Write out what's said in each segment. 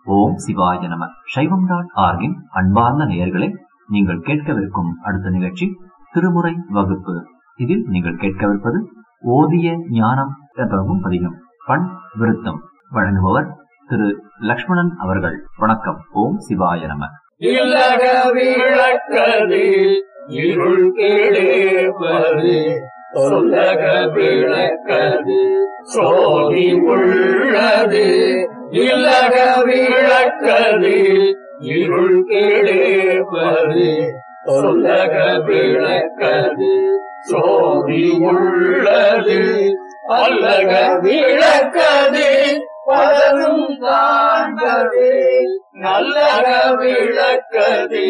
ஓம் சிவாய நம சைவம் டாட் ஆர்கின் அன்பார்ந்த நேயர்களே நீங்கள் கேட்கவிருக்கும் அடுத்த நிகழ்ச்சி திருமுறை வகுப்பு இதில் நீங்கள் கேட்கவிருப்பது ஓதிய ஞானம் எனவும் பதிகம் பண் விருத்தம் வழங்குபவர் திரு லக்ஷ்மணன் அவர்கள் வணக்கம் ஓம் சிவாய நம இல்லக விளக்கது இருள் கிழேவது சொல்லக விளக்கது சோதி உள்ளது இல்லக விளக்கது இருள் கிழேவது சொல்லக விளக்கது சோதி உள்ளது அல்லக விளக்கது பலரும் காண்பது நல்லக விளக்கது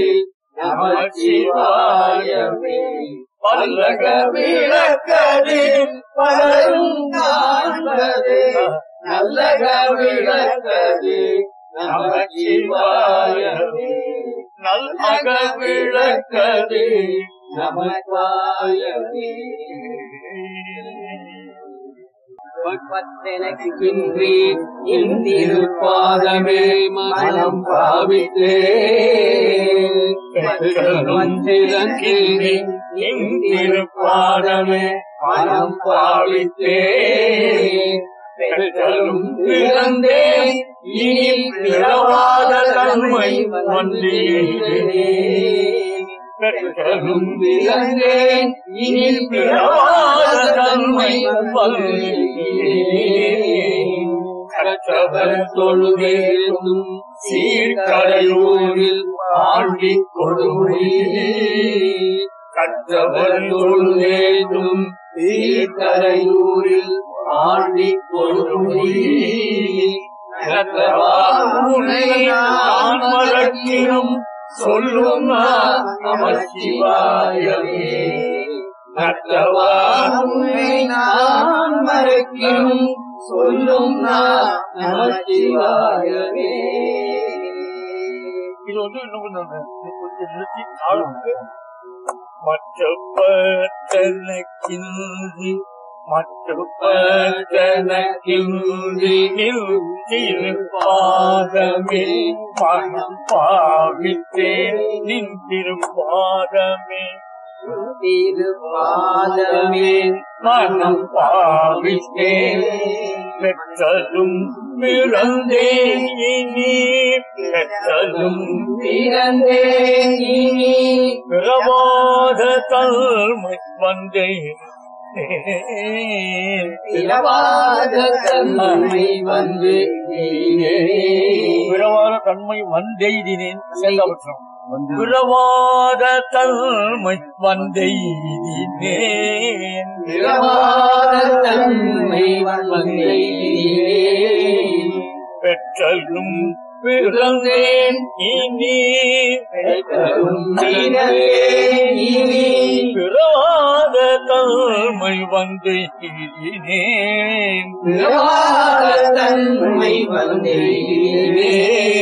நமச்சிவாயமே பல்லக விளக்கது பலரும் காண்பது நல்லக விளக்கது நமச்சிவாயமே நல்லக விளக்கது நமச்சிவாயமே இந்திருப்பாதமே மனம் பாவித்தே இந்திருப்பாதமே மனம் பாவித்தே பெற்றலும் பிறந்தேன் இனி பிறவாத தன்மை வந்தேனே பெற்றலும் பிறந்தேன் இனி பிறவாத தன்மை வந்தேன் கற்றவர் தொழுதேனும் சீர்கரையூரில் ஆண்டி கொடுமையே கற்றவர் தொழுதேனும் சீர்கரையூரில் ஆண்டி கொடுமையே நான் மறக்கினும் சொல்லும் நமச்சிவாயமே நற்றவானை நான் மறக்கினும் சொல்லும் நமச்சிவாயமே இது வந்து இன்னும் கொஞ்சம் கொஞ்சம் நிறுத்தி ஆளுங்க மற்ற பட்டனக்கின்றி மற்ற பட்டனக்கின்றி திருப்பாதமே மனம் பாவித்தேன் நின் திருப்பாதமே திருப்பாதமே மனம் பாவித்தேன் பெற்றலும் பிறந்தேன் இனி பெற்றலும் பிறந்தேன் இனி பிறவாத தன்மை வந்தேன் பிறவாத தன்மை வந்து நீனே. பிறவாத தன்மை வந்தெய்தினேன் செல்லவற்றம் பிறவாத தன்மை வந்தெய்தினேன் பிறவாத தன்மை வந்து நீனே. பெற்றலும் பிறந்தேன் இனி பெற்றலும் பிறந்தேன் இனி. பிறவாத தன்மை வந்தெய்தினேன் பிறவாத தன்மை வந்து நீனே.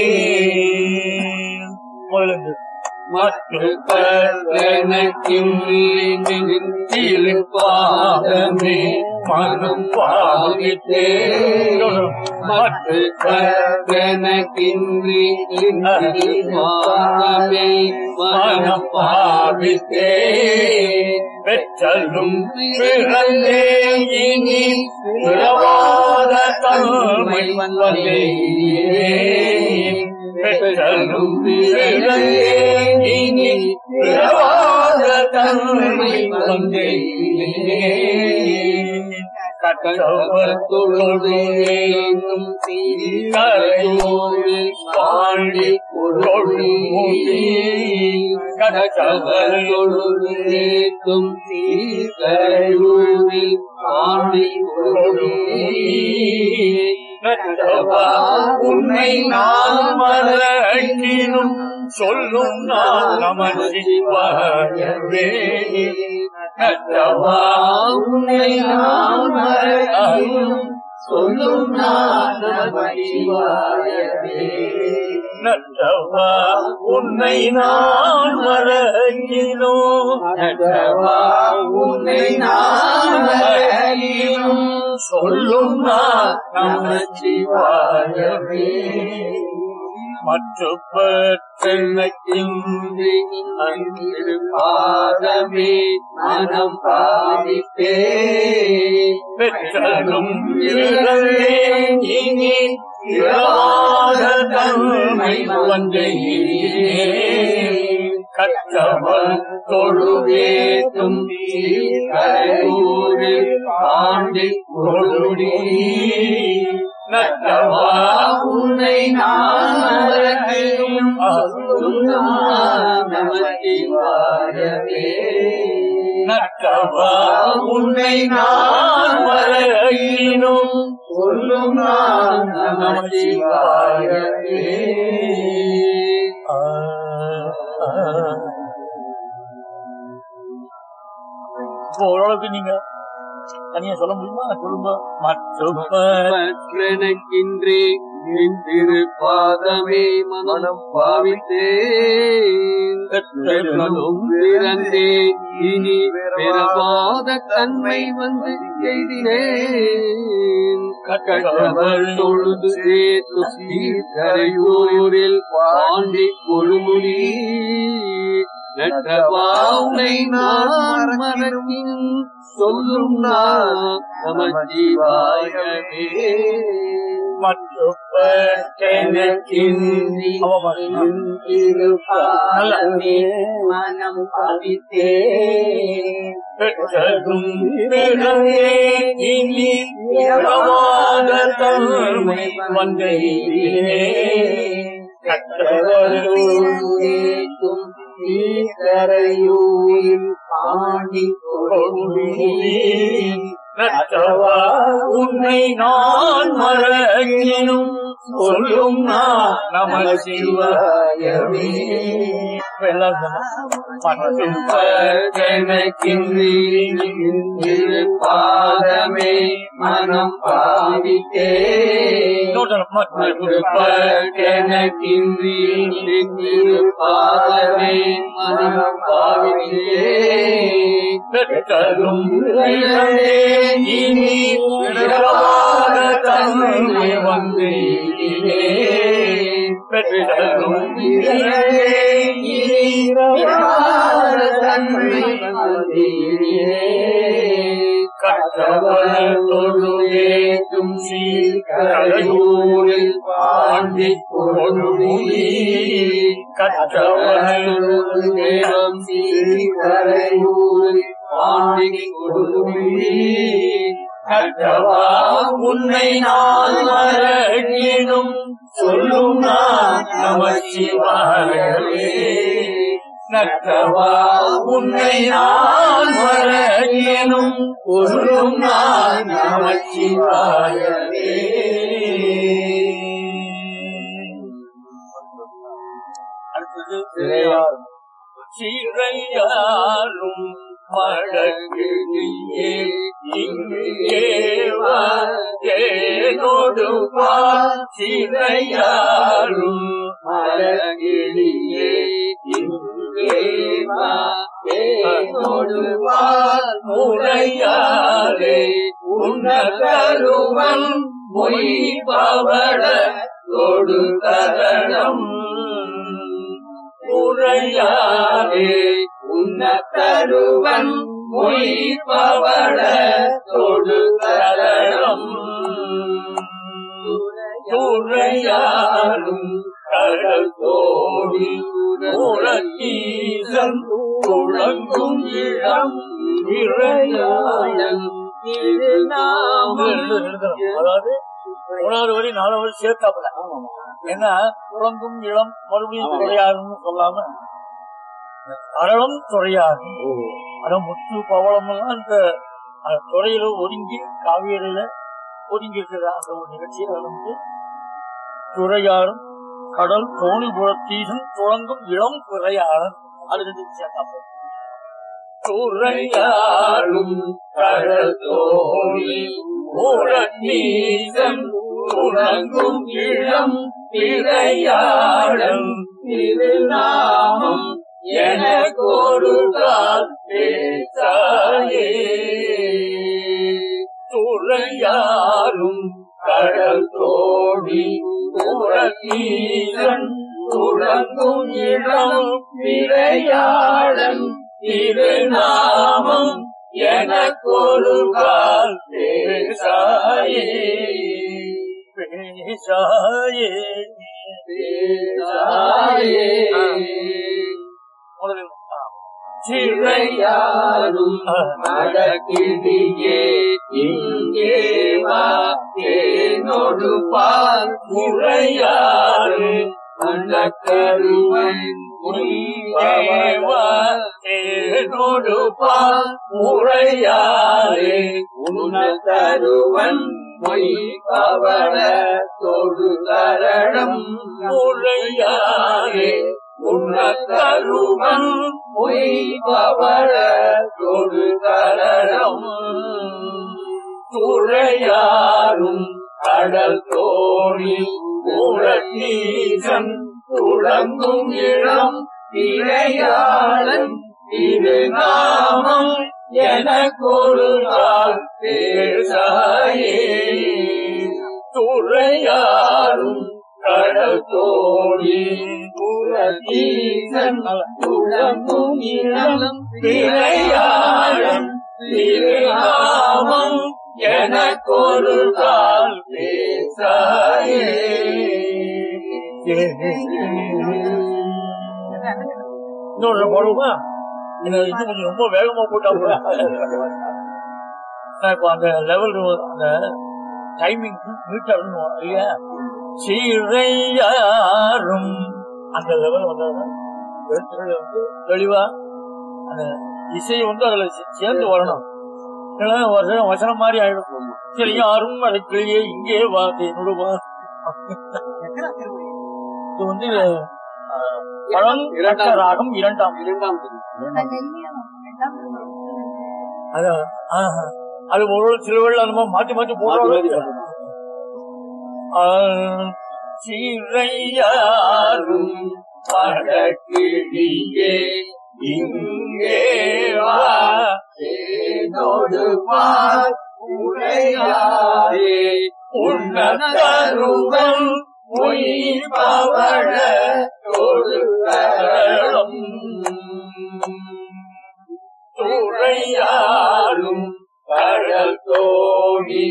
முதலிருந்து மற்ற கர்த்தனக்கும் திருப்பாதமே மனம் பாவித்தே மற்ற கர்த்தனக்கின்றி திருப்பாதமே மனம் பாவித்தே பெற்றலும் பிறந்தே இனி பிறவாத தன்மை வந்தே பெற்றலும் பிறந்தே இனி பிறவாத தன்மை வந்தே கற்றவர் தொழுதேனும் கரையோடு பாண்டி பொருள் மூடி கற்றவர் தொழுதேக்கும் தீர்கரையூரில் ஆணை நற்றவா உன்னை நான் மறக்கினும் சொல்லும் நான் நமசிவாயவே நற்றவா உன்னை நான் மறக்கினும் சொல்லும் நான் நமச்சிவாயவே நற்றவா உன்னை நான் மறக்கினோ நற்றவா உன்னை நான் மறக்கினும் சொல்லும் நான் நமச்சிவாயவே மற்றப்பற்றெனக்கின்றி அங்கிரு பாதமே மனம் பாதித்தே பெற்றலும் இழந்தே இனி இழவாத தன்மை வந்தே கற்றவன் தொழுவேத்தும் கரையூரில் ஆண்டி கொழுடி நட்டவா உன்னை நான் மறக்கும் நமச்சிவாயவே நட்டவா உன்னை நான் வரையினும் சொல்லும் நான் நமச்சிவாயவே இப்போ ஓரளவுக்கு நீங்க தனியா சொல்ல முடியுமா சொல்லுங்க மற்ற எனக்கின்றே என் திரு பாதமே மனம் பாவித்தேன் பெற்றலும் பிறந்தே இனி பிறவாத தன்மை வந்து செய்தினேன் கற்றவர் தொழுது சேர்த்து கரையூரில் பாண்டி கொழுமுடி நற்றவாவுனை நான் மறக்கின் சொல்லும் நான் நமச்சிவாயவே எனக்கின்றி திருப்பாதமே மனம் பாவித்தே பெற்றதும் பிறந்தே இனி இறவாத தன்மை வந்தே கற்றவரும் கரையூரில் பாண்டி கொழுமுடி நற்றவா உன்னை நான் மறக்கினும் சொல்லும் நான் நம சிவாயவே பாதமே மனம் பாவித்தே எனக்கின்றி பாதமே மனம் பாவித்தே பெற்றதும் பிறந்தே இனி பிறவாத தன்மை வந்தே பெற்றதும் பிறந்தே இனி கற்றவர்களும் சீர்கரையூரில் பாண்டி கொடுமொழி கற்றவர்களும் கற்றவா உன்னை நான் மறக்கினும் சொல்லும் நான் நமச்சிவாயவே நற்றவா உன்னை நான் மறக்கினும் சொல்லும் நான் நமச்சிவாயவே அடுத்தது சிறையாரும் மடங்கியே இங்கே வானோடு சிறையாரும் மலகிளியே இங்கே வா கொடுவார் முறையாரே உன்னருவன் மொய் பவள தொடு தரணம் முறையாரே உன்னருவன் மொய் பவள தொடு தரணம் துறையாரும் கடல் தோடி உறக்கீசன் துளங்கும் இளம் இறையாளன் அதாவது மூணாவது வரி நாலு வரி சேர்த்தாப்புல ஏன்னா துளங்கும் இளம் மறுபடியும் துறையாருன்னு சொல்லாம அறளம் துறையாறு அதான் முத்து பவளம் எல்லாம் இந்த அந்த துறையில ஒதுங்கி காவியரையில ஒதுங்கி இருக்கிற அந்த ஒரு நிகழ்ச்சியை வந்து துறையாறும் கடல் தோணிபுரத்தீசன் துளங்கும் இளம் துறையாளன் அது ரெண்டு சேர்த்தாப்புல துறையாளும் கடல் தோணி உரநீசன் துளங்கும் இளம் திரையாளன் திருநாமம் எனக்கொரு கால் பேசாயே துறையாரும் கடல் தோடி உறக்கீரன் துளங்கும் இளம் விளையாடன் திருநாமம் எனக்கொரு கால் பேசாயே பேசாயே பேசாயே முதலில் ஆ. சிறையாரும் மடக்கிடியே இங்கே வா தேனொடு பால் முறையாறு அண்டக்கருவன் உய்வேவா தேனொடு பால் முறையாறு உணர்தருவன் பொய் கவல தொடு தரணம் முறையாறு உணர்தருவன் பொய் கவல தொடு தரணம் துறையாரும் கடல் தோணி உரத்தீசன் துளங்கும் இளம் இளையாளன் திருநாமம் எனக்கொரு நாள் பேசாயே துறையாரும் கடல் தோணி உரத்தீசன் துளங்கும் இளம் இளையாளன் திருநாமம் எனக்கொரு கால் பேசாயே இன்னொரு போடுவோமா இது இது கொஞ்சம் ரொம்ப வேகமா போட்டா கூட நான் இப்ப அந்த லெவல் அந்த டைமிங் மீட்டர் இல்லையா சீரையாரும் அந்த லெவல் வந்தா எழுத்துக்கள் வந்து தெளிவா அந்த இசை வந்து அதுல சே- சேர்ந்து வரணும் இல்லைன்னா வசனம் வசனம் மாதிரி ஆயிடும் சரி யாரும் அதை கிளியே இங்கே வா என்னோட வா இது வந்து ஆஹ், பழம் இரண்டாம் ராகம் இரண்டாம் இரண்டாம் அது ஆஹா. அது ஒரு சிலுவையில் அந்த மாதிரி மாத்தி மாத்தி போடுறாங்க சிறையாரும் படக்கிடியே இங்கே வா தேனோடு பால் உரையாரே உன்னதருவன் பொய் பவழ தொழுதரம் துறையாரும் கடல் தோணி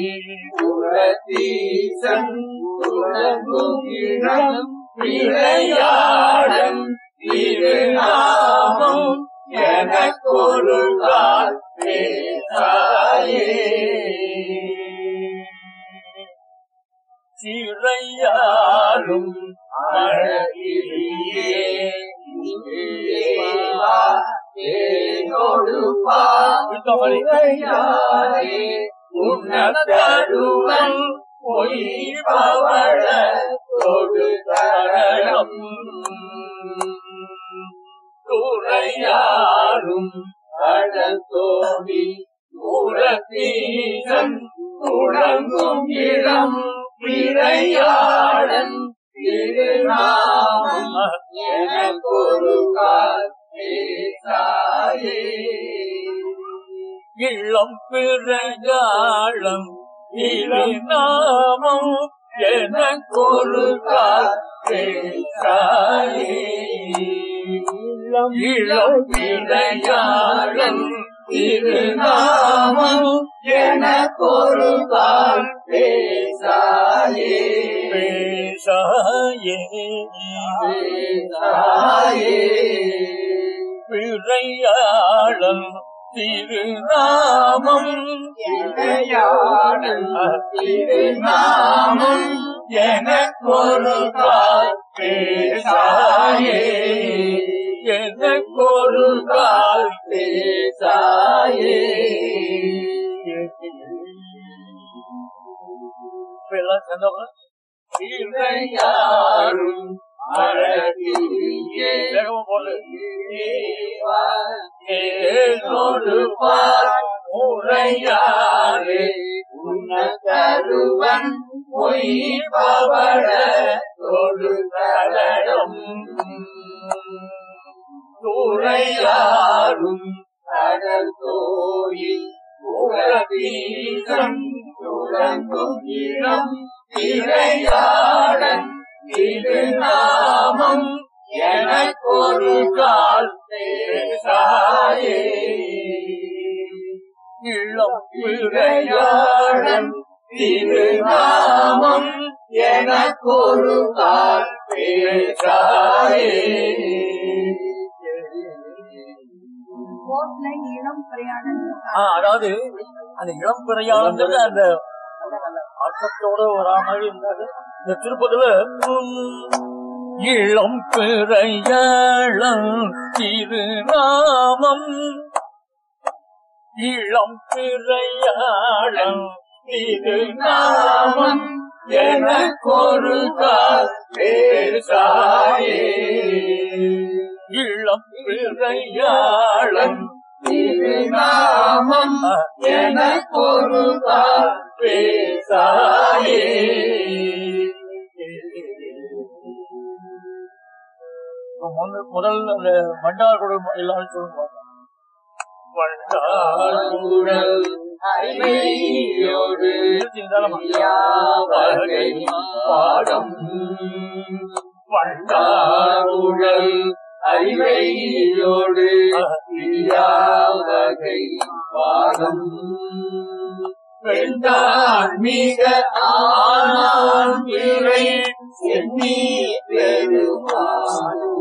உரதீசன் துறங்கும் இடம் விளையாடன் திருநாமம் எனக்கொரு கால் பேசாயே சிறையாரும் மழையிலே இங்கேவா தேனோடு பாவையாரே உன்னதருவன் பொய் பவள தொடு தரணம் துறையாரும் கடல் தோடி உரத்தீசன் துளங்கும் இளம் விளையாடன் திருநாமம் எனக்கொரு கால் பேசாயே இளம் பிறகாலம் திருநாமம் எனக்கொரு கால் பேசாயே இளம் விளையாடன் திருநாமம் எனக்கொரு கால் பேசாயே பேசாயே பேசாயே பிறையாளம் திருநாமம் இளையாடன் திருநாமம் எனக்கொரு கால் பேசாயே எனக்கொரு கால் பேசாயே இப்ப எல்லாம் சேர்ந்தவங்க இளையாரும் அழகியே வேகமா போடு ஏனோடு பார் முறையாரே உன்னதருவன் பொய் பவள தொடு தளடம் துறையாரும் கடல் தோழி உலகீசம் துளங்கும் இளம் நாமம் எனக்கொரு கால் பேசாயே இளம் விளையாடன் திருநாமம் எனக்கொரு கால் பேசாயே போட்ல இளம் பிரயாணம் ஆ, அதாவது அந்த இளம் பிரயாணங்கிறது அந்த அர்த்தத்தோட வரா மாதிரி இருந்தாரு இந்த திருப்பதில உம், இளம் பிரயாணம் திருநாமம் இளம் பிரயாணம் திருநாமம் எனக்கொரு கால் பேசாயே இளம் பிரயாணம் திருநாமம் எனக்கொரு கால் பேசாயே முதல் முதல் அந்த மண்டார் குடல் எல்லாரும் சொல்லுங்க ஆளுடல் ஐமையோடு யாவகை பாடம் பண்டாருடல் அறிவையோடு யாவகை பாடம் பெண்டான் மிக ஆனான் பிறை சென்னி பெருமானோ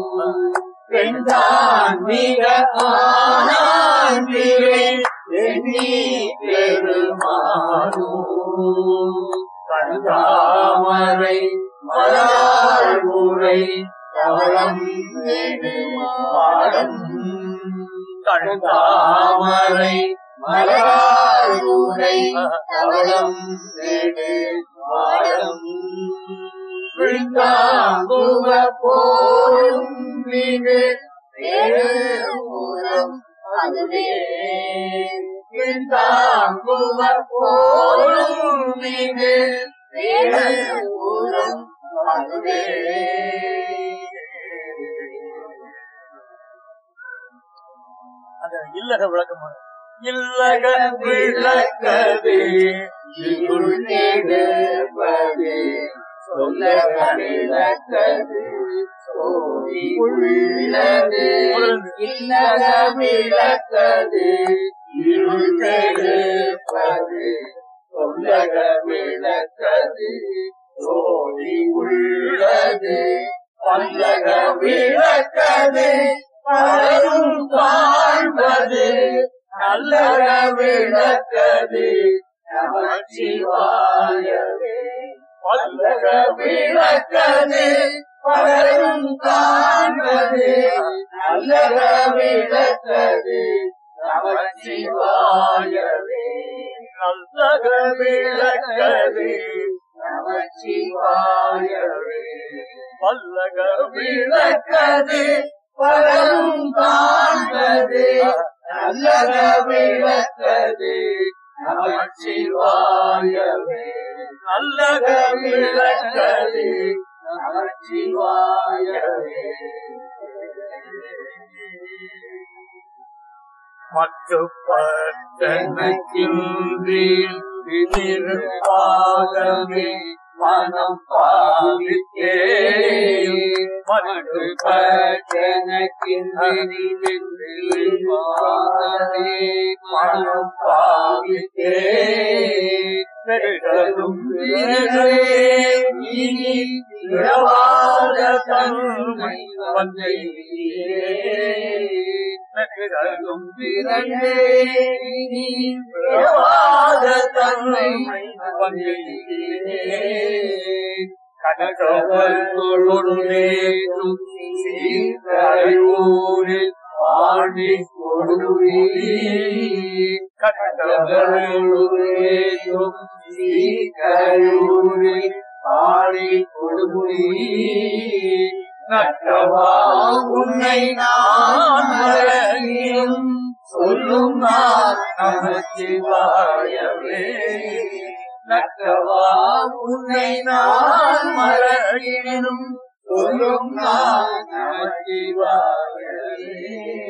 பெண்டான் மிக ஆனான் பிறை சென்னி பெருமானோ கண்டாமரை மலாழ்முறை கவளம் பாடம் கண்டாமரை மலாழ்முறை கவளம் பாடம் விழுந்தாங்குவ போலும் மிகு பேருபுறம் அதுவே விழுந்தாங்குவ போலும் மிகு பேருபுறம் அதுவே அந்த இல்லக விளக்கம் இல்லக விளக்கது இருள் கெடுப்பது சொல்லக விளக்கது சோதி உள்ளது இல்லக விளக்கது இருள் கெடுப்பது சொல்லக விளக்கது சோதி உள்ளது பல்லக விளக்கது பலரும் காண்பது நல்லக விளக்கது நமச்சிவாயவே பல்லக விளக்கது பலரும் காண்பது நல்லக விளக்கது நமச்சிவாயவே நல்லக விளக்கது நமச்சிவாயவே பல்லக விளக்கது பலரும் காண்பது நல்லக விளக்கது நமச்சிவாயவே நல்லக விளக்கது நமச்சிவாயவே மற்றுப்பட்டனக்கின்றி திருப்பாகமே மனம் பாவித்தே மற்ற பட்டனக்கின்றே மனம் பாவித்தே பெற்றதும் வீரே இனி இரவாத தன்மை வந்தை பெற்றதும் வீரே இனி இரவாத தன்மை வந்தை கனகவர் கொழுந்தேற்றும் சீர்கழிவூரில் ஆடி கொடுவி கனகவருளேற்றும் சீர்கழிவூரில் ஆடி கொடுவி நட்டவா உன்னை நான் மறங்கியும் சொல்லும் நான் நமச்சிவாயவே நட்டவா உன்னை நான் மறங்கினும் சொல்லும் நான் நமச்சிவாயவே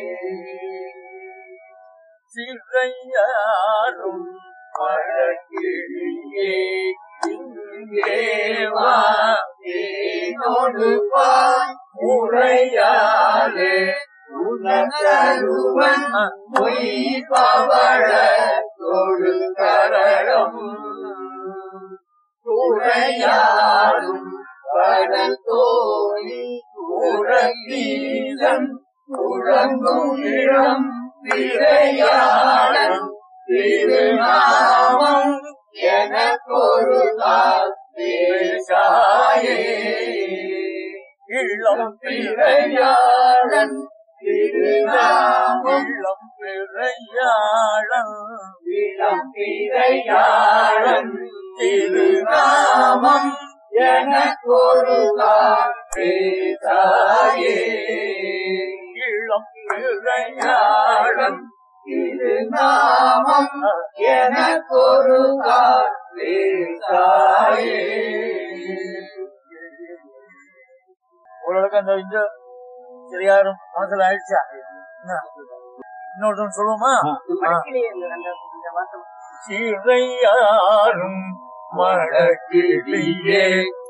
சிறையாரும் மழக்கிழியே இங்கே வா தேனோடு பாய் உரையாலே உணர்வன் ஆ. பொய் பவள தொழு கரடம் உரையாடும் கடல் தோழி உறங்கீதம் உறங்கும் இளம் திரையாளன் திருநாமம் எனக்கொரு தாய் பேசாயே இளம் திரையாளன் திருநாமம் இளம் பிறையாளன் இளம் திரையாளன் திருநாமம் எனக்கொரு தாய் பேசாயே இளம் திரையாளன் திருநாமம் எனக்கொரு தாய் பேசாயே ஓரளவுக்கு அந்த இந்த சரியாரும் மனசுல ஆயிடுச்சா என்ன? இன்னொருத்தன் சொல்லுவோமா ஆ. சிறையாரும் மழக்கிளியே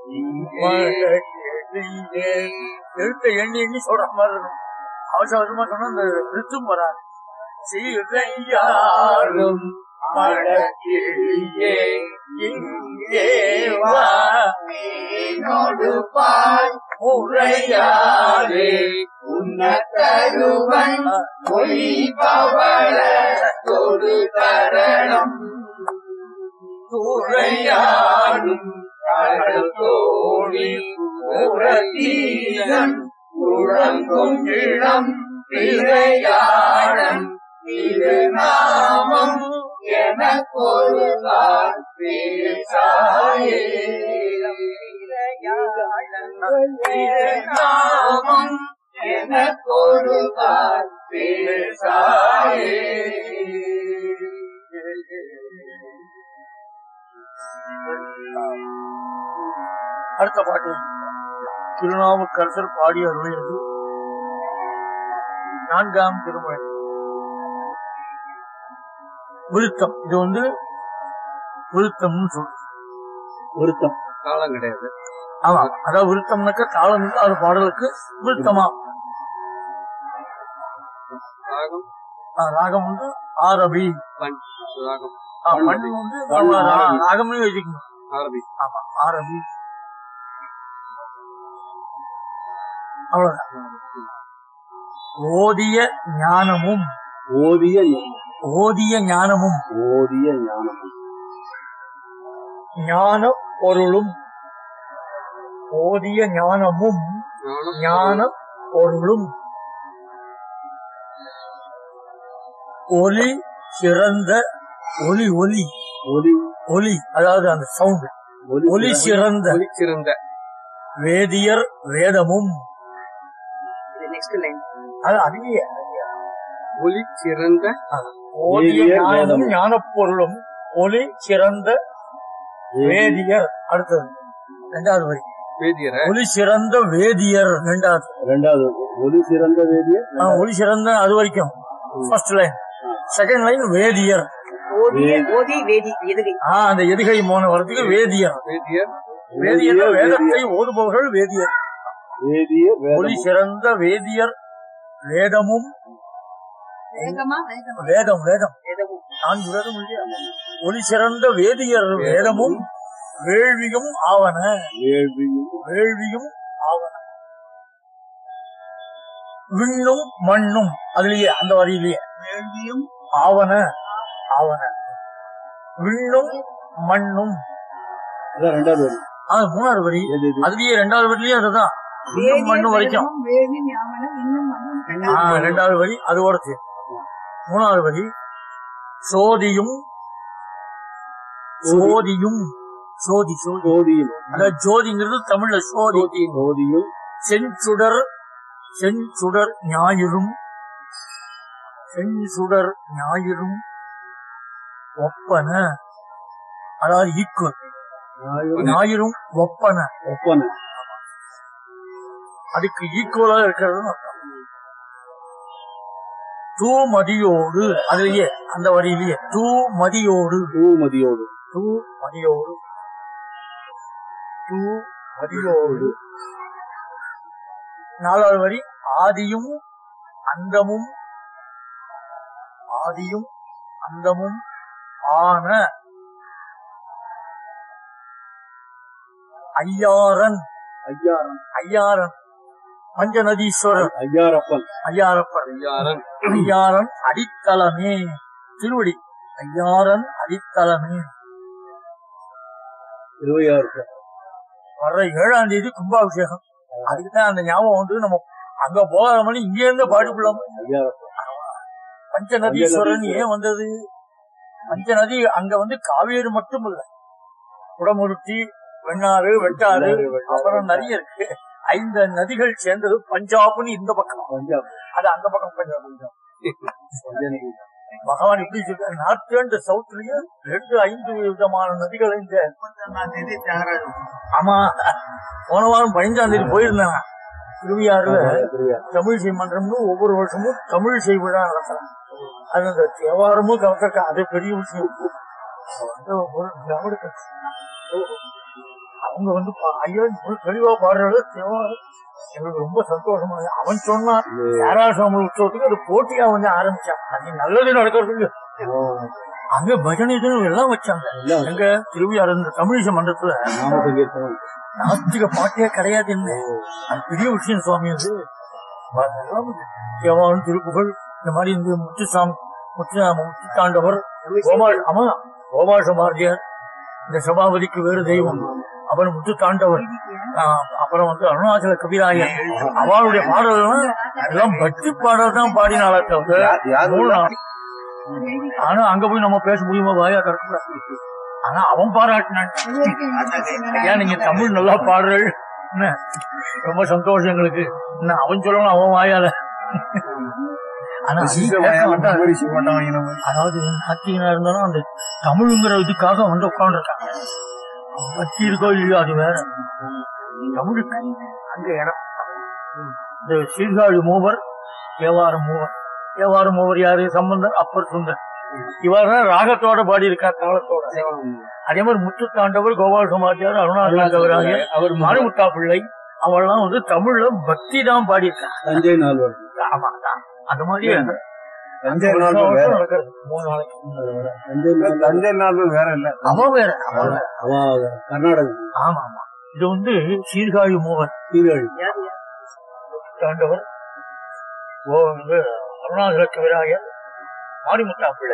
மழக்கிளியே எழுத்த எண்ணி எண்ணி சொல்ற மாதிரி இருக்கும் அவசர அவசரமா சொன்னா அந்த ரிச்சும் வராது சிறையாரும் மழக்கிளியே இங்கே வா என்னோடு பால் உரையாலே உன்னதருவன் பொய் பவள தொடு தரணம் உரையாடும் கடல் தோழி உரதீரன் உழங்கும் இளம் திரையாளன் திருநாமம் எனக்கொரு தாய் பேசாயே திருநாமம் எனக்கொரு தாய் பேசாயே அடுத்த பாட்டு திருநாவுக்கரசர் பாடிய அருளியது நான்காம் திருமுறை விருத்தம் இது வந்து விருத்தம்னு சொல்லு விருத்தம் காலம் கிடையாது ஆமா அதாவது விருத்தம்னாக்க காலம் இல்லை அது பாடலுக்கு விருத்தமா ராகம் ஆ, ராகம் வந்து ஆரபி பண் ராகம் ஆ, மண் வந்து நம்ம ரா- ராகம்னு வச்சுக்கணும் ஆரபி ஆமா ஆரபி அவ்வளவுதான் ஓதிய ஞானமும் ஓதிய ஞானம். ஓதிய ஞானமும் ஓதிய ஞானம் ஞான பொருளும் ஓதிய ஞானமும் ஞான பொருளும் ஒலி சிறந்த ஒலி ஒலி ஒலி ஒலி அதாவது அந்த சவுண்ட் ஒலி சிறந்த ஒலி சிறந்த வேதியர் வேதமும் அது அதுலயே ஒலி சிறந்த ஓதிய வேதியர் ஞானமும் வேதமும். ஞானப் பொருளும் ஒலி சிறந்த வேதியர் அடுத்தது ரெண்டாவது வரி வேதியர ஒலி சிறந்த வேதியர் ரெண்டாவது ரெண்டாவது ஒலி சிறந்த வேதியர் ஆ, ஒலி சிறந்த அது வரைக்கும் ஃபர்ஸ்ட் லைன் செகண்ட் லைன் வேதியர் ஓதிய ஓதி வேதி எதுகை ஆ அந்த எதுகை மோன வரதுக்கு வேதியர் வேதியர் வேதியர் வேதியர், வேதத்தை ஓதுபவர்கள் வேதியர் வேதியர் ஒலி வேதம் சிறந்த வேதியர் வேதமும் வேகமா வேகமா வேதம் வேதம் வேதமும் நான்கு வேதம் இல்லையா ஒலி சிறந்த வேதியர் வேதமும் வேள்வியும் ஆவன வேள்வியும் வேள்வியும் ஆவன விண்ணும் மண்ணும் அதுலயே அந்த வரியிலேயே வேள்வியும் ஆவன ஆவன விண்ணும் மண்ணும் அதான் ரெண்டாவது வரி அது மூணாவது வரி எது இது? அதுலயே ரெண்டாவது வரிலயும் அதுதான் விண்ணும் மண்ணும் வரைக்கும் வேள்வி ஞாபகம் இன்னும் மண்ணும் ஆ, ரெண்டாவது வரி அதோட சேர்த்து மூணாவது வரி சோதியும் சோதியும் சோதி சோதி சோதியும் அதாவது ஜோதிங்கிறது தமிழ்ல சோதி சோதியும் செஞ்சுடர் செஞ்சுடர் ஞாயிறும் செஞ்சுடர் ஞாயிறும் ஒப்பன அதாவது ஈக்குவல் ஞாயிறும் ஒப்பன ஒப்பன அதுக்கு ஈக்குவலா இருக்கிறது தூ மதியோடு அதுலயே அந்த வரியிலேயே தூ மதியோடு பூமதியோடு தூ மதியோடு தூ மதியோடு நாலாவது வரி ஆதியும் அந்தமும் ஆதியும் அந்தமும் ஆன ஐயாரன் ஐயாரன் ஐயாரன் பஞ்சநதீஸ்வரர் ஐயாரப்பன் ஐயாரப்பர் ஐயாரன் ஐயாரன் அடித்தளமே திருவடி ஐயாரன் அடித்தளமே திருவையாறு வர்ற ஏழாம் தேதி கும்பாபிஷேகம் அதுக்கு தான் அந்த ஞாபகம் வந்து நம்ம அங்க போகாத மணி இங்க இருந்து பாடிக்குள்ளோம் ஐயாரப்பன் பஞ்சநதீஸ்வரன் ஏன் வந்தது பஞ்சநதி அங்க வந்து காவேரி மட்டும் இல்ல குடமுருத்தி வெண்ணாறு வெட்டாறு அப்புறம் நிறைய இருக்கு ஐந்து நதிகள் சேர்ந்தது பஞ்சாப்னு இந்த பக்கம் பஞ்சாப் அது அந்த பக்கம் பஞ்சாப் பஞ்சாப் பஞ்சநதி பகவான் எப்படி சொல்ற நார்த் அண்ட் சவுத்லயும் ரெண்டு ஐந்து விதமான நதிகள் இந்த தேதி தியாகராஜன் ஆமா போன வாரம் பதினஞ்சாம் தேதி போயிருந்தேன் திருவியாறுல திருவையாறு தமிழ் செய்மன்றம்னு ஒவ்வொரு வருஷமும் தமிழ் செய் விழா நடத்துறாங்க அது அந்த தேவாரமும் கலக்க அது பெரிய விஷயம் அது ஒரு திராவிட கட்சி. அவங்க வந்து பா- ஐயா இவ்வளவு தெளிவா பாடுறது தேவாரம் எங்களுக்கு ரொம்ப சந்தோஷமா இருக்கு. அவன் சொன்னான் யாராசாமி உற்சவத்துக்கு அது போட்டியா வந்து ஆரம்பிச்சான் அது நல்லது நடக்கிறதுக்கு அங்க பஜனை இதுன்னு எல்லாம் வச்சாங்க எல்லாம் எங்க திருவிழா இந்த தமிழிசை மன்றத்துல நாம சங்கீர்த்தனம் நாஸ்திக பாட்டியே கிடையாது என்ன அது பெரிய விஷயம் சுவாமி அது அதெல்லாம் தேவான் திருப்புகழ் இந்த மாதிரி இந்த முத்துசாமி முத்து முத்துத்தாண்டவர் கோமா ஆமா கோபாஷ பாரதியார் இந்த சபாபதிக்கு வேறு தெய்வம் அப்புறம் முத்துத்தாண்டவர் ஆஹ், அப்புறம் வந்து அருணாச்சல கவிராயர் அவளுடைய பாடல்கள் எல்லாம் பக்தி பாடல் தான் பாடினால தவிர மூணு நாள் ஆனா அங்க போய் நம்ம பேச முடியுமா வாயா திறக்கக்கூடாது ஆனா அவன் பாராட்டினான் ஐயா நீங்க தமிழ் நல்லா பாடுறள் என்ன ரொம்ப சந்தோஷம் எங்களுக்கு என்ன அவன் சொல்லணும் அவன் வாயால ஆனா நீ கேட்க மாட்டான். அதாவது நாத்திகனா இருந்தாலும் அந்த தமிழ்ங்கிற இதுக்காக வந்து உட்காந்துருக்காங்க பக்தி இருக்கோ இல்லையோ அது வேற தமிழுக்கு அங்க இடம் இந்த சீர்காழி மூவர் தேவாரம் மூவர் தேவாரம் மூவர் யாரு சம்பந்தர் அப்பர் சுந்தர் இவர் தான் ராகத்தோட பாடி இருக்கா தாளத்தோட அதே மாதிரி முத்துத்தாண்டவர் கோபால் சமாச்சார் அருணாச்சலராக அவர் மாரிமுத்தா பிள்ளை அவெல்லாம் வந்து தமிழ்ல பக்தி தான் பாடியிருக்காங்க தஞ்சை நால்வர் ஆமா அதான். அந்த மாதிரி தஞ்சை வருஷம் நால்வர் வேற வருஷம் நடக்கிறது. மூணு நாளைக்கு தஞ்சை நால்வர் தஞ்சை நாள்வர் வேற இல்ல அவ வேற அவ வேற. அவ கர்நாடகம் ஆமா ஆமா இது வந்து சீர்காழி மூவன் சீர்காழி தாண்டவர் ஓ வந்து அருணாச்சல கவிராயர் மாரிமுத்தா பிள்ளை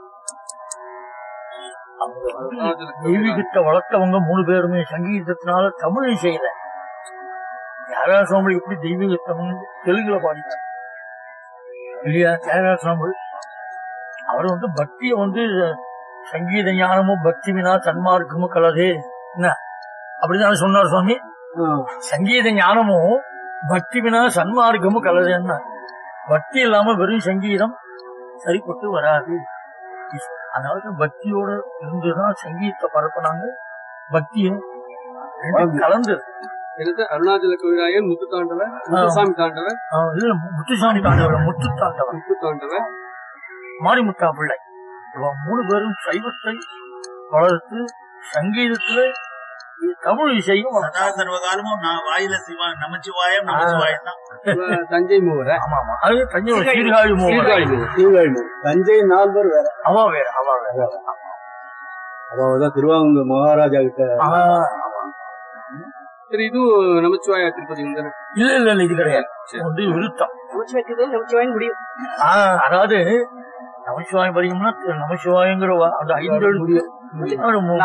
அவங்க வந்து தெய்வீகத்தை வளர்த்தவங்க மூணு பேருமே சங்கீதத்தினால தமிழை செய்யல தியாகராஜ சுவாமி எப்படி தெய்வீகத்தம் தெலுங்குல பாடிட்டார் இல்லையா தியாகராஜ சுவாமி அவர் வந்து பக்திய வந்து சங்கீத ஞானமும் பக்தி வினா சன்மார்க்கமும் கலதே என்ன அப்படிதான் சொன்னார் சுவாமி சங்கீத ஞானமும் பக்தி வினா சன்மார்க்கமும் கலதேன்னா பக்தி இல்லாம வெறும் சங்கீதம் சரிப்பட்டு வராது அதாவது பக்தியோட இருந்துதான் சங்கீதத்தை பரப்புனாங்க பக்தியை ரெண்டும் கலந்து அருணாச்சல கவிராயன் முத்து தாண்டவர் முத்துசாமி தாண்டவர் ஆஹ் இல்ல முத்துசாமி தாண்டவர் முத்து தாண்டவர் முத்து தாண்டவர் மாரிமுத்தா பிள்ளை இவன் மூணு பேரும் சைவத்தை வளர்த்து சங்கீதத்துல தமிழ் இசையும் வளர்த்தாங்க. சதா சர்வகாலமும் நான் வாயில சிவா நமச்சிவாயம் நமச்சிவாயம் தான் இவ தஞ்சை மூவர ஆமா ஆமா அது தஞ்சை சீர்காழி மூவர் சீர்காழி மூவர் சீர்காழி தஞ்சை நால்வர் வேற அவா வேற அவா வேற அவதான் திருவாங்கூர் மகாராஜா கிட்ட ஆஹ் சரி இது நமச்சிவாய திருப்பதி தானே இல்ல இல்ல இல்ல இது கிடையாது இது வந்து விருத்தம் முடியும் ஆஹ் அதாவது நமசிவாயம் படிக்கும்னா நமசிவாயங்கிற வா- அந்த ஐந்து எழுத்து அது மு-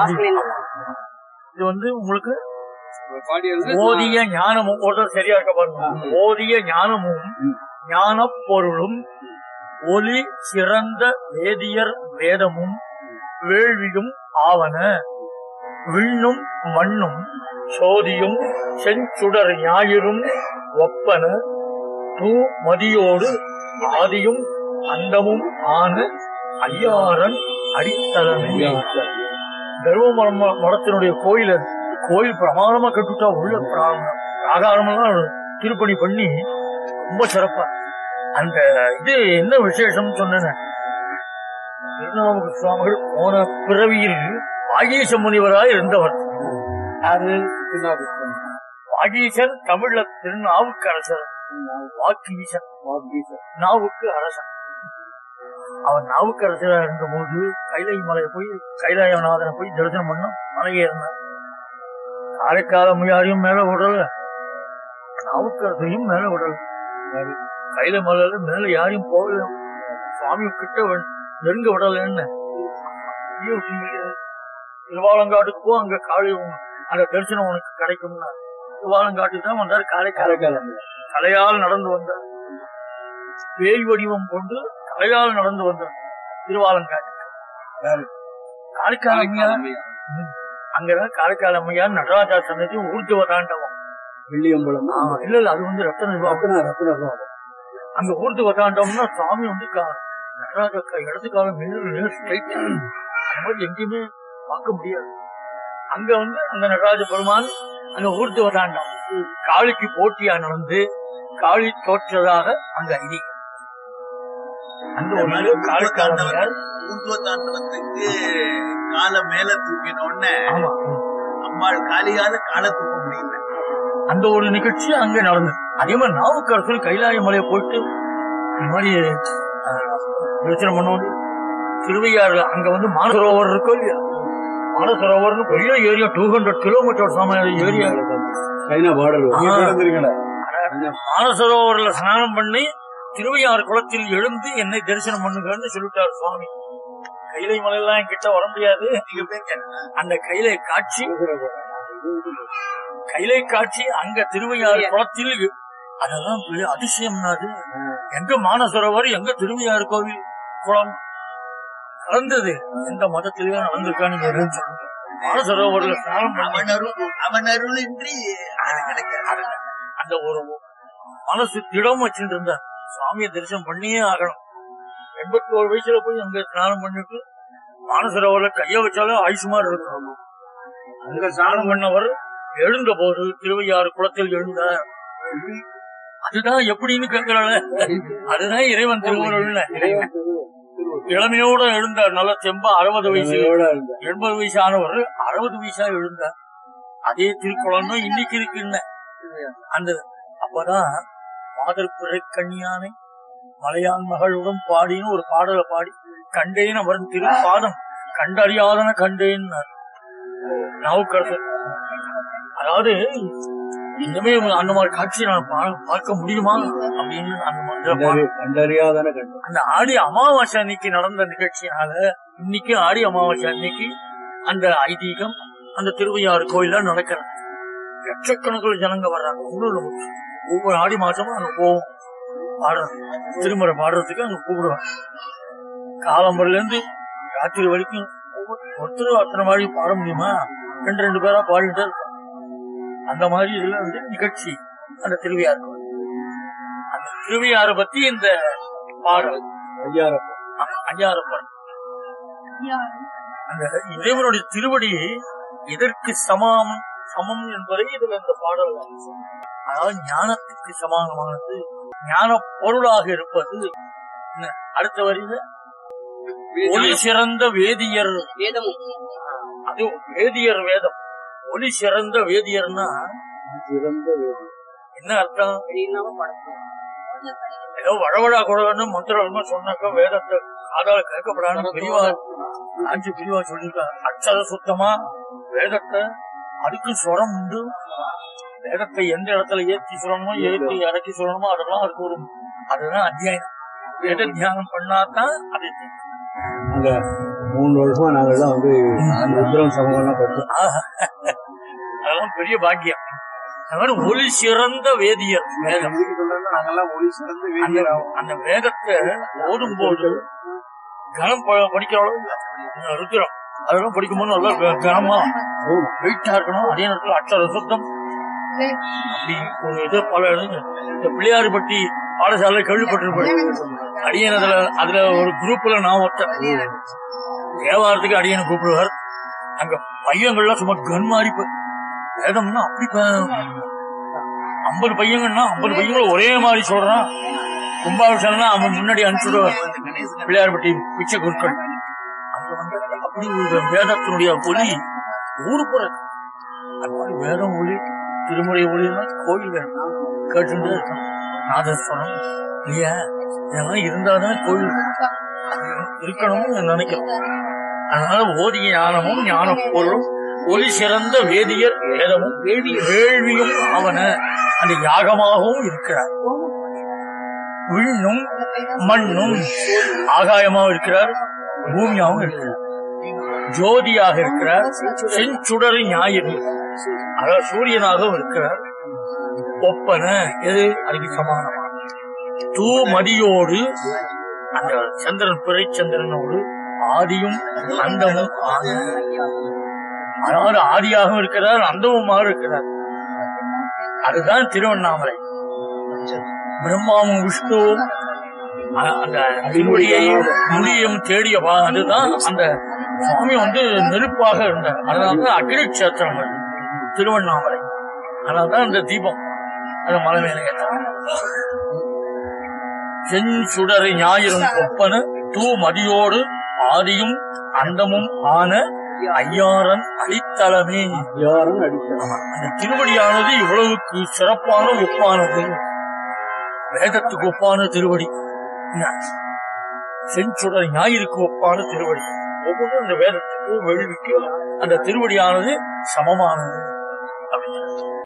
இது வந்து உங்களுக்கு பாடியது ஓதிய ஞானமும் ஒருத்தர் சரியா இருக்க பாருங்க ஓதிய ஞானமும் ஞான பொருளும் ஒலி சிறந்த வேதியர் வேதமும் வேள்வியும் ஆவன விண்ணும் மண்ணும் சோதியும் செஞ்சுடர் ஞாயிறும் ஒப்பன தூ மதியோடு ஆதியும் அண்டமும் ஆன ஐயாரன் அடித்தளமே தர்மபுரம் ம- மடத்தினுடைய கோயில் அது கோயில் பிரமாதமா கட்டுட்டா உள்ள ஆகாரம் எல்லாம் திருப்பணி பண்ணி ரொம்ப சிறப்பா அந்த இது என்ன விசேஷம் சொன்னேன் திருநாவுக்கு சுவாமிகள் போன பிறவியில் வாகீச முனிவராய் இருந்தவர் அது வாகீசர் தமிழ்ல திருநாவுக்கரசர் வாக்கீசர் நாவுக்கு அரசன் அவன் நாவுக்கரசரா இருந்தபோது கைலை மலை போய் கைலாயநாதனை போய் தரிசனம் பண்ண மலையேறினார் காரைக்கால முயாரையும் மேல விடல நாவுக்கரசரையும் மேல விடல கைலை மலையில மேல யாரையும் போகல சுவாமி கிட்ட வ- நெருங்க விடலன்னு ஐயோ, திருவாலங்காட்டுக்கும் அங்க காளி உன்- அந்த தரிசனம் உனக்கு கிடைக்கும்னா திருவாலங்காட்டுக்கு தான் வந்தார் காரைக்கால காரைக்காலம் தலையால் நடந்து வந்தார் பேய் வடிவம் கொண்டு தலையால் நடந்து வந்தார் திருவாலங்காட்டு காரைக்கால் அம்மையார் ம். அங்கதான் காரைக்கால் அம்மையார் நடராஜா சன்னதி ஊர்த்துவ தாண்டவம் வெள்ளியம்பலம் ஆ, இல்ல இல்ல அது வந்து ரத்தன விவாகம் ரத்ன ரத்ன தான். அங்க ஊர்த்துவ தாண்டவம்னா சுவாமி வந்து கா- நடராஜ க- இடத்துக்காக மேல ஸ்ட்ரைட் அந்த மாதிரி எங்கேயுமே பார்க்க முடியாது அங்க வந்து அந்த நடராஜ பெருமான் அங்க ஊர்த்துவ தாண்டம் காளிக்கு போட்டியா நடந்து காளி தோற்றதாக அங்க ஐதீகம் அந்த ஒரு நாள் காளிக்கால அம்மையார் ஊர்துவ தாண்டவத்துக்கு காலை மேல தூக்கின உடனே ஆமா அம்பாள் காலியால காலை தூக்க முடியல அந்த ஒரு நிகழ்ச்சி அங்க நடந்தது அதே மாதிரி நாவுக்கரசர் கைலாய மலையை போயிட்டு இந்த மாதிரி ஆஹ், யோசனை பண்ணோம் திருவையாறு அங்க வந்து மானசரோவர் இருக்கோ இல்லையா மானசரோவர்னு பெரிய ஏரியா டூ ஹண்ட்ரட் கிலோமீட்டர் சமையல் ஏரியா சைனா பார்டர் ஆ. மானசரோவர்ல ஸ்நானம் பண்ணி திருவையாறு குளத்தில் எழுந்து என்னை தரிசனம் பண்ணுங்கன்னு சொல்லிட்டார் சுவாமி கைலை மலையெல்லாம் என்கிட்ட வர முடியாது நீங்க போய் கேட்டா அந்த கைலை காட்சி கைலை காட்சி அங்க திருவையாறு குளத்தில் அதெல்லாம் பெரிய அதிசயம்னா அது எங்க மானசரோவர் எங்க திருவையாறு கோவில் குளம் கலந்தது எந்த மதத்திலயும் நடந்திருக்கான்னு நீங்க எதுவும் சொல்லுங்க மானசரோவர்ல ஸ்நானம் பண்ணி அவன் அருள் அவன் அருள் இன்றி அது கிடைக்காது அந்த ஒரு மனசு திடம் வச்சுட்டு இருந்தார் சுவாமியை தரிசனம் பண்ணியே ஆகணும் எண்பத்தி ஒரு வயசுல போய் அங்க ஸ்நானம் பண்ணிட்டு மானசரோவர்ல கைய வச்சாலும் ஆயுசுமார் இருக்கும் அங்க ஸ்நானம் பண்ணவர் எழுந்த போது திருவையாறு குளத்தில் எழுந்தார் அதுதான் எப்படின்னு கேட்கிறாள் அதுதான் இறைவன் திருவுருள் இளமையோட எழுந்தார் நல்ல செம்பா அறுபது வயசு எண்பது வயசு ஆனவர் அறுபது வயசா எழுந்தார் அதே திருக்குளம் தான் இன்னைக்கு இருக்குன்னு அந்த அப்பதான் மாதர்பிறை கண்ணியானை மலையான் மகளுடன் பாடின்னு ஒரு பாடலை பாடி கண்டேன் அவன் திருப்பாதம் கண்டறியாதன கண்டேன் நாவுக்கரசர் அதாவது இனிமே அந்த மாதிரி காட்சி நான் பா- பார்க்க முடியுமா அப்படின்னு அந்த மாதிரி பா- கண்டறியாதான கண்டு அந்த ஆடி அமாவாசை அன்னைக்கு நடந்த நிகழ்ச்சியினால இன்னைக்கு ஆடி அமாவாசை அன்னைக்கு அந்த ஐதீகம் அந்த திருவையாறு கோயில்ல நடக்கிறது லட்சக்கணக்கில் ஜனங்க வர்றாங்க ஒண்ணும் இல்ல. ஒவ்வொரு ஆடி மாசமும் அங்க போவோம் பாடுறது திருமுறை பாடுறதுக்கு அங்க கூப்பிடுவாங்க காலம்பரில இருந்து ராத்திரி வரைக்கும் ஒவ்வொரு- ஒருத்தரும் அத்தனை மாதிரி பாட முடியுமா ரெண்டு ரெண்டு பேரா பாடிட்டே இருப்பாங்க அந்த மாதிரி இதுல வந்து நிகழ்ச்சி அந்த திருவையாறு கோயில். அந்த திருவையாறு பத்தி இந்த பாடல் ஐயாயிரம் ஐயாரப்பன் அந்த இறைவனுடைய திருவடி எதற்கு சமம் சமம் என்பதை இதுல இந்த பாடல் அதாவது ஞானத்துக்கு சமானமானது ஞான பொருளாக இருப்பது என்ன? அடுத்த வரியில ஒளி சிறந்த வேதியர் வேதமும் அது வேதியர் வேதம் ஒளி சிறந்த வேதியர்னா சிறந்த வேதி. என்ன அர்த்தம் இல்லாம படத்துல ஏதோ வழவழா கூடன்னு மந்திரம் சொன்னாக்க வேதத்தை காதால கேட்கப்படாது பெரியவா அஞ்சு பெரியவா சொல்லிருக்கா அச்சர சுத்தமா வேதத்தை அதுக்கு சுரம் உண்டு வேதத்தை எந்த இடத்துல ஏத்தி சொல்லணுமோ ஏத்தி இறக்கி சொல்லணுமோ அதெல்லாம் அதுக்கு ஒரு அதுதான் அத்தியாயம் வேத தியானம் பண்ணாதான் அது தெரியும். அங்க மூணு வருஷமா நாங்கெல்லாம் வந்து ருத்ரம் சமூகம் படிச்சோம் ஆஹா. அதெல்லாம் பெரிய பாக்கியம் அது மாதிரி ஒளி சிறந்த வேதியர் வேதம் நாங்கெல்லாம் ஒளி சிறந்து அந்த அந்த வேதத்தை ஓதும் போது கனம் ப- படிக்கிற அளவு இல்ல. இந்த ருத்திரம் அதெல்லாம் படிக்கும்போது நல்லா க- கனமா வெயிட்டா இருக்கணும் அதே நேரத்தில் அச்சர சுத்தம் அப்படி ஒரு இது பல இது- இந்த பிள்ளையார்பட்டி பாடசாலை கேள்விப்பட்டிருப்பேன் அடியன் அதுல அதுல ஒரு குரூப்ல நான் ஒருத்தன் தேவாரத்துக்கு அடியனை கூப்பிடுவார் அங்க பையங்கள்லாம் சும்மா கன் மாதிரி ப- வேதம்னா அப்படி ஐம்பது பையங்கன்னா ஐம்பது பையங்களும் ஒரே மாதிரி சொல்றான் கும்பாபிஷேகம்னா அவன் முன்னாடி அனுப்பிச்சுடுவார் பிள்ளையார்பட்டி பிச்சை குருக்கள் அங்க வந்து அப்படி ஒரு வேதத்தினுடைய ஒளி ஊரு போற அது மாதிரி வேதம் ஒளி திருமுறை ஒளினா கோயில் வேணும் கேட்டு இருக்கணும் நாதஸ்வரம் இல்லையா இதெல்லாம் இருந்தாதான் கோயில் இருக்கணும்னு நினைக்கிறோம் அதனால ஓதிய ஞானமும் ஞான பொருளும் ஒளி சிறந்த வேதியர் வேதமும் வேள்வி வேள்வியும் அவன அந்த யாகமாகவும் இருக்கிறார் விண்ணும் மண்ணும் ஆகாயமாகவும் இருக்கிறார் பூமியாகவும் இருக்கிறார் ஜோதியாக இருக்கிறார் செஞ்சுடர் ஞாயிறு அதாவது சூரியனாகவும் இருக்கிறார் ஒப்பன எது அதுக்கு சமானமான தூ மதியோடு அந்த சந்திரன் பிறை சந்திரனோடு ஆதியும் அந்தமும் ஆன அதாவது ஆதியாகவும் இருக்கிறார் அந்தமுமாக இருக்கிறார் அதுதான் திருவண்ணாமலை பிரம்மாவும் விஷ்ணுவும் அ- அந்த திருவடியையும் முடியையும் தேடிய வா- அதுதான் அந்த சுவாமி வந்து நெருப்பாக இருந்தார் அதனாலதான் அக்னி கஷேத்திரம் அது. திருவண்ணாமலை அதனாலதான் அந்த தீபம் அந்த மலை மேல ஏத்துறாங்க. செஞ் சுடரை ஞாயிறும் ஒப்பன தூ மதியோடு ஆதியும் அந்தமும் ஆன ஐயாரன் அடித்தளமே யாரும் அடிச்சாங்க அந்த திருவடியானது இவ்வளவுக்கு சிறப்பான ஒப்பானது வேதத்துக்கு ஒப்பான திருவடி என்ன? செஞ்சுடர் ஞாயிறுக்கு ஒப்பான திருவடி ஒவ்வொன்றும் இந்த வேதத்துக்கு வெள்ளிக்கு அந்த திருவடியானது சமமானது